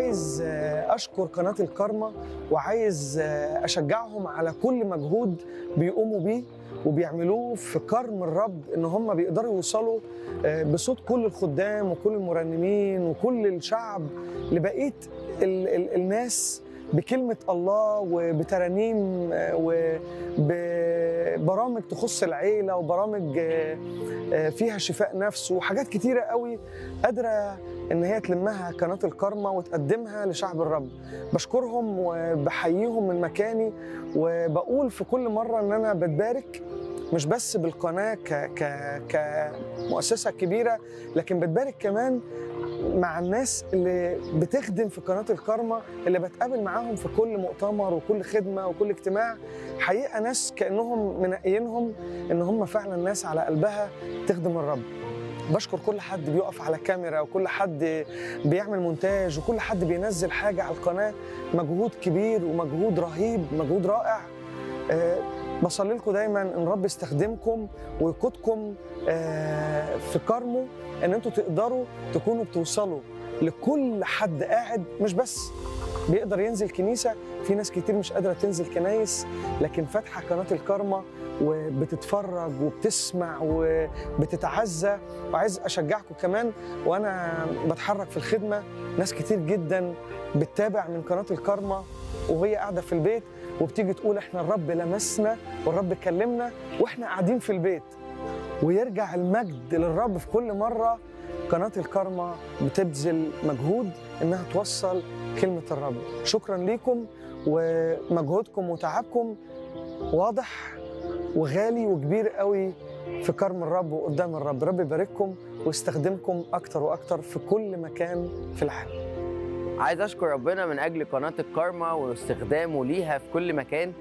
عايز آه، اشكر قناه الكارما وعايز آه، اشجعهم على كل مجهود بيقوموا بيه وبيعملوه في كرم الرب ان هم بيقدروا يوصلوا آه، بصوت كل الخدام وكل المرنمين وكل الشعب لبقيه ال- ال- الناس بكلمه الله وبترانيم آه، وببرامج تخص العيله وبرامج آه، آه، فيها شفاء نفس وحاجات كتيره قوي قادره ان هي تلمها قناه الكارما وتقدمها لشعب الرب بشكرهم وبحييهم من مكاني وبقول في كل مره ان انا بتبارك مش بس بالقناه ك ك كمؤسسه كبيره لكن بتبارك كمان مع الناس اللي بتخدم في قناه الكارما اللي بتقابل معاهم في كل مؤتمر وكل خدمه وكل اجتماع حقيقه ناس كانهم منقيينهم ان هم فعلا ناس على قلبها تخدم الرب بشكر كل حد بيقف على كاميرا وكل حد بيعمل مونتاج وكل حد بينزل حاجه على القناه مجهود كبير ومجهود رهيب مجهود رائع آه، بصلي لكم دايما ان رب يستخدمكم ويقودكم آه، في كرمه ان انتوا تقدروا تكونوا بتوصلوا لكل حد قاعد مش بس بيقدر ينزل كنيسه في ناس كتير مش قادره تنزل كنايس لكن فاتحه قناه الكارما وبتتفرج وبتسمع وبتتعزى وعايز اشجعكم كمان وانا بتحرك في الخدمه ناس كتير جدا بتتابع من قناه الكارما وهي قاعده في البيت وبتيجي تقول احنا الرب لمسنا والرب كلمنا واحنا قاعدين في البيت ويرجع المجد للرب في كل مره قناه الكارما بتبذل مجهود انها توصل كلمه الرب شكرا ليكم ومجهودكم وتعبكم واضح وغالي وكبير قوي في كرم الرب وقدام الرب رب يبارككم ويستخدمكم اكتر واكتر في كل مكان في العالم عايز اشكر ربنا من اجل قناه الكارما واستخدامه ليها في كل مكان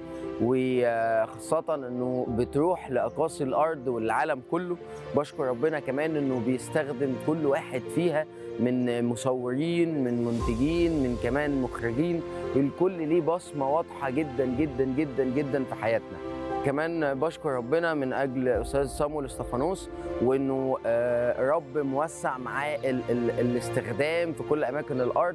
وخاصة انه بتروح لاقاصي الارض والعالم كله بشكر ربنا كمان انه بيستخدم كل واحد فيها من مصورين من منتجين من كمان مخرجين الكل ليه بصمة واضحة جدا جدا جدا جدا في حياتنا كمان بشكر ربنا من اجل استاذ صامويل استفانوس وانه آه، رب موسع معاه ال- ال- الاستخدام في كل اماكن الارض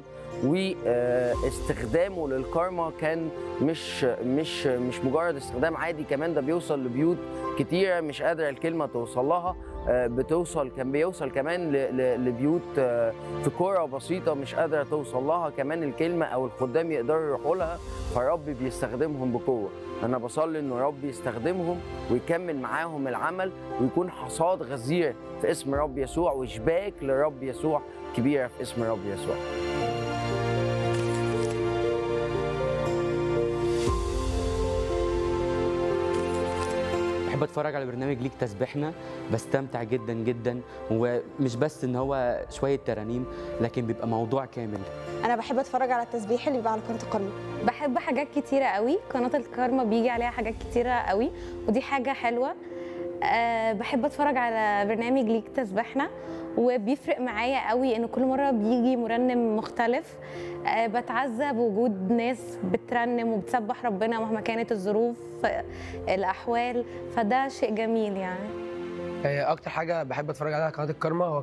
واستخدامه للكارما كان مش مش مش مجرد استخدام عادي كمان ده بيوصل لبيوت كتيره مش قادره الكلمه توصل لها آه، بتوصل كان بيوصل كمان ل- ل- لبيوت آه، في قرى بسيطه مش قادره توصل لها كمان الكلمه او الخدام يقدروا يروحوا لها فالرب بيستخدمهم بقوه انا بصلي انه رب يستخدمهم ويكمل معاهم العمل ويكون حصاد غزير في اسم رب يسوع وشباك لرب يسوع كبيره في اسم رب يسوع بحب اتفرج على برنامج ليك تسبيحنا بستمتع جدا جدا ومش بس ان هو شويه ترانيم لكن بيبقى موضوع كامل انا بحب اتفرج على التسبيح اللي بيبقى على قناه القرن بحب حاجات كتيرة قوي قناة الكارما بيجي عليها حاجات كتيرة قوي ودي حاجة حلوة أه بحب اتفرج على برنامج ليك تسبحنا وبيفرق معايا قوي ان كل مرة بيجي مرنم مختلف أه بتعزى بوجود ناس بترنم وبتسبح ربنا مهما كانت الظروف آه، الاحوال فده شيء جميل يعني آه، اكتر حاجه بحب اتفرج عليها على قناه الكارما هو